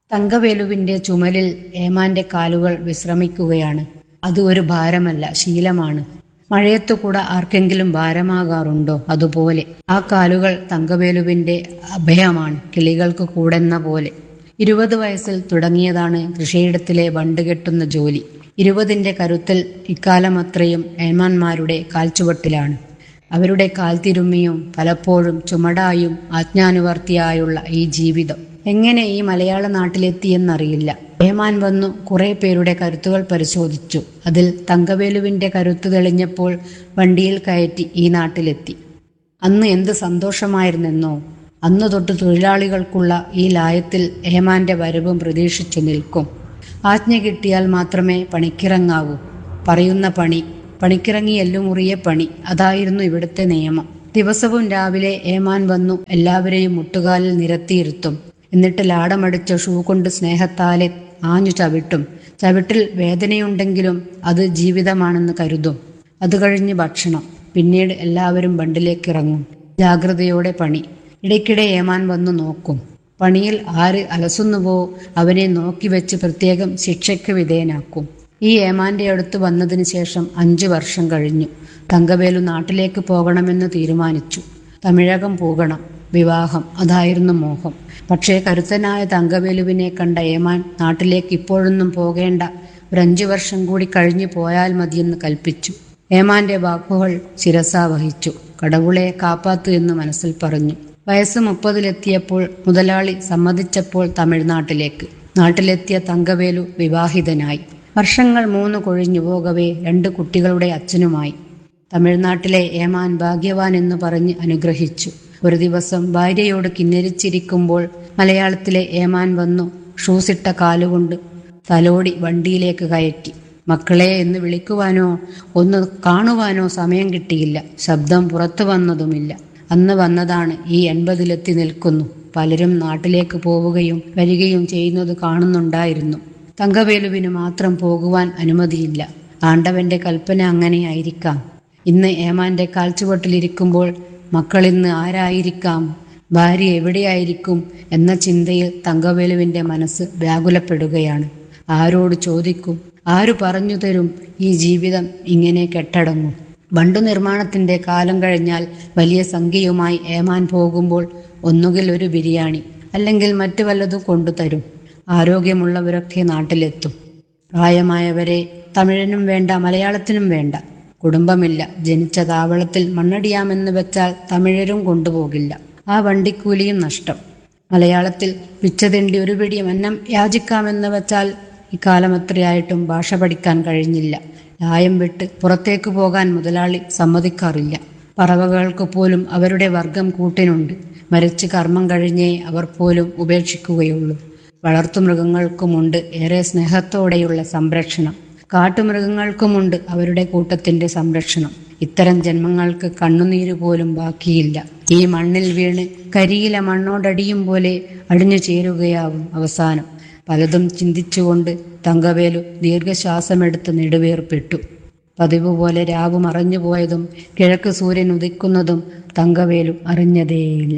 തങ്കവേലുവിന്റെ ചുമലിൽ ഏമാന്റെ കാലുകൾ വിശ്രമിക്കുകയാണ് അത് ഒരു ഭാരമല്ല ശീലമാണ് മഴയത്തു കൂടെ ആർക്കെങ്കിലും ഭാരമാകാറുണ്ടോ അതുപോലെ ആ കാലുകൾ തങ്കവേലുവിന്റെ അഭയമാണ് കിളികൾക്ക് കൂടെന്ന പോലെ ഇരുപത് വയസ്സിൽ തുടങ്ങിയതാണ് കൃഷിയിടത്തിലെ വണ്ട് കെട്ടുന്ന ജോലി ഇരുപതിന്റെ കരുത്തിൽ ഇക്കാലമത്രയും ഏമാന്മാരുടെ കാൽച്ചുവട്ടിലാണ് അവരുടെ കാൽത്തിരുമ്മിയും പലപ്പോഴും ചുമടായും ആജ്ഞാനുവർത്തിയായുള്ള ഈ ജീവിതം എങ്ങനെ ഈ മലയാള നാട്ടിലെത്തിയെന്നറിയില്ല ഏമാൻ വന്നു കുറെ പേരുടെ കരുത്തുകൾ പരിശോധിച്ചു അതിൽ തങ്കവേലുവിന്റെ കരുത്ത് തെളിഞ്ഞപ്പോൾ വണ്ടിയിൽ കയറ്റി ഈ നാട്ടിലെത്തി അന്ന് എന്ത് സന്തോഷമായിരുന്നെന്നോ അന്ന് തൊട്ട് തൊഴിലാളികൾക്കുള്ള ഈ ലായത്തിൽ ഏമാന്റെ വരവും പ്രതീക്ഷിച്ചു നിൽക്കും ആജ്ഞ കിട്ടിയാൽ മാത്രമേ പണിക്കിറങ്ങാവൂ പറയുന്ന പണി പണിക്കിറങ്ങി എല്ലുമുറിയെ പണി അതായിരുന്നു ഇവിടുത്തെ നിയമം ദിവസവും രാവിലെ ഏമാൻ വന്നു എല്ലാവരെയും മുട്ടുകാലിൽ നിരത്തിയിരുത്തും എന്നിട്ട് ലാടമടിച്ച ഷൂ കൊണ്ട് സ്നേഹത്താലെ ആഞ്ഞു ചവിട്ടും ചവിട്ടിൽ വേദനയുണ്ടെങ്കിലും അത് ജീവിതമാണെന്ന് കരുതും അത് കഴിഞ്ഞ് ഭക്ഷണം പിന്നീട് എല്ലാവരും ബണ്ടിലേക്ക് ഇറങ്ങും ജാഗ്രതയോടെ പണി ഇടയ്ക്കിടെ ഏമാൻ വന്നു നോക്കും പണിയിൽ ആര് അലസുന്നുവോ അവനെ നോക്കി വെച്ച് പ്രത്യേകം ശിക്ഷയ്ക്ക് വിധേയനാക്കും ഈ ഏമാന്റെ അടുത്ത് വന്നതിന് ശേഷം അഞ്ചു വർഷം കഴിഞ്ഞു തങ്കവേലു നാട്ടിലേക്ക് പോകണമെന്ന് തീരുമാനിച്ചു തമിഴകം പോകണം വിവാഹം അതായിരുന്നു മോഹം പക്ഷേ കരുത്തനായ തങ്കവേലുവിനെ കണ്ട ഏമാൻ നാട്ടിലേക്ക് ഇപ്പോഴൊന്നും പോകേണ്ട ഒരു അഞ്ചു വർഷം കൂടി കഴിഞ്ഞു പോയാൽ മതിയെന്ന് കൽപ്പിച്ചു ഏമാന്റെ വാക്കുകൾ ശിരസ വഹിച്ചു കടവുളെ കാപ്പാത്തു എന്ന് മനസ്സിൽ പറഞ്ഞു വയസ്സ് മുപ്പതിലെത്തിയപ്പോൾ മുതലാളി സമ്മതിച്ചപ്പോൾ തമിഴ്നാട്ടിലേക്ക് നാട്ടിലെത്തിയ തങ്കവേലു വിവാഹിതനായി വർഷങ്ങൾ മൂന്ന് കൊഴിഞ്ഞു പോകവേ രണ്ട് കുട്ടികളുടെ അച്ഛനുമായി തമിഴ്നാട്ടിലെ ഏമാൻ ഭാഗ്യവാൻ എന്ന് പറഞ്ഞ് അനുഗ്രഹിച്ചു ഒരു ദിവസം ഭാര്യയോട് കിന്നരിച്ചിരിക്കുമ്പോൾ മലയാളത്തിലെ ഏമാൻ വന്നു ഷൂസിട്ട കാലുകൊണ്ട് തലോടി വണ്ടിയിലേക്ക് കയറ്റി മക്കളെ എന്ന് വിളിക്കുവാനോ ഒന്ന് കാണുവാനോ സമയം കിട്ടിയില്ല ശബ്ദം പുറത്തു വന്നതുമില്ല അന്ന് വന്നതാണ് ഈ എൺപതിലെത്തി നിൽക്കുന്നു പലരും നാട്ടിലേക്ക് പോവുകയും വരികയും ചെയ്യുന്നത് കാണുന്നുണ്ടായിരുന്നു തങ്കവേലുവിന് മാത്രം പോകുവാൻ അനുമതിയില്ല ആണ്ടവന്റെ കൽപ്പന അങ്ങനെയായിരിക്കാം ഇന്ന് ഏമാന്റെ കാൽച്ചുവട്ടിലിരിക്കുമ്പോൾ മക്കളിന്ന് ആരായിരിക്കാം ഭാര്യ എവിടെയായിരിക്കും എന്ന ചിന്തയിൽ തങ്കവേലുവിന്റെ മനസ്സ് വ്യാകുലപ്പെടുകയാണ് ആരോട് ചോദിക്കും ആരു പറഞ്ഞു തരും ഈ ജീവിതം ഇങ്ങനെ കെട്ടടങ്ങും ബണ്ടു നിർമ്മാണത്തിന്റെ കാലം കഴിഞ്ഞാൽ വലിയ സംഖ്യയുമായി ഏമാൻ പോകുമ്പോൾ ഒന്നുകിൽ ഒരു ബിരിയാണി അല്ലെങ്കിൽ മറ്റു വല്ലതും കൊണ്ടുതരും ആരോഗ്യമുള്ളവരൊക്കെ നാട്ടിലെത്തും പ്രായമായവരെ തമിഴിനും വേണ്ട മലയാളത്തിനും വേണ്ട കുടുംബമില്ല ജനിച്ച താവളത്തിൽ മണ്ണടിയാമെന്ന് വെച്ചാൽ തമിഴരും കൊണ്ടുപോകില്ല ആ വണ്ടിക്കൂലിയും നഷ്ടം മലയാളത്തിൽ പിച്ചതിണ്ടി ഒരു പിടി അന്നം യാചിക്കാമെന്ന് വെച്ചാൽ ഇക്കാലം എത്രയായിട്ടും ഭാഷ പഠിക്കാൻ കഴിഞ്ഞില്ല ലായം വിട്ട് പുറത്തേക്ക് പോകാൻ മുതലാളി സമ്മതിക്കാറില്ല പറവകൾക്ക് പോലും അവരുടെ വർഗം കൂട്ടിനുണ്ട് മരിച്ച് കർമ്മം കഴിഞ്ഞേ അവർ പോലും ഉപേക്ഷിക്കുകയുള്ളൂ വളർത്തുമൃഗങ്ങൾക്കുമുണ്ട് ഏറെ സ്നേഹത്തോടെയുള്ള സംരക്ഷണം കാട്ടുമൃഗങ്ങൾക്കുമുണ്ട് അവരുടെ കൂട്ടത്തിന്റെ സംരക്ഷണം ഇത്തരം ജന്മങ്ങൾക്ക് കണ്ണുനീര് പോലും ബാക്കിയില്ല ഈ മണ്ണിൽ വീണ് കരിയില മണ്ണോടടിയും പോലെ അടിഞ്ഞു ചേരുകയാവും അവസാനം പലതും ചിന്തിച്ചുകൊണ്ട് തങ്കവേലു ദീർഘശ്വാസമെടുത്ത് നെടുവേർപ്പെട്ടു പതിവ് പോലെ രാവ് മറഞ്ഞുപോയതും കിഴക്ക് സൂര്യൻ ഉദിക്കുന്നതും തങ്കവേലു അറിഞ്ഞതേയില്ല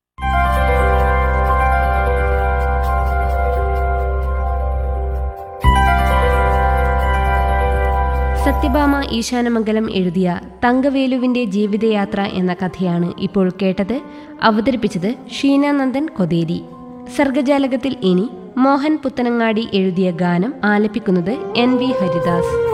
സത്യഭാമ ഈശാനമംഗലം എഴുതിയ തങ്കവേലുവിന്റെ ജീവിതയാത്ര എന്ന കഥയാണ് ഇപ്പോൾ കേട്ടത് അവതരിപ്പിച്ചത് ഷീനാനന്ദൻ കൊതേരി സർഗജാലകത്തിൽ ഇനി മോഹൻ പുത്തനങ്ങാടി എഴുതിയ ഗാനം ആലപിക്കുന്നത് എൻ വി ഹരിദാസ്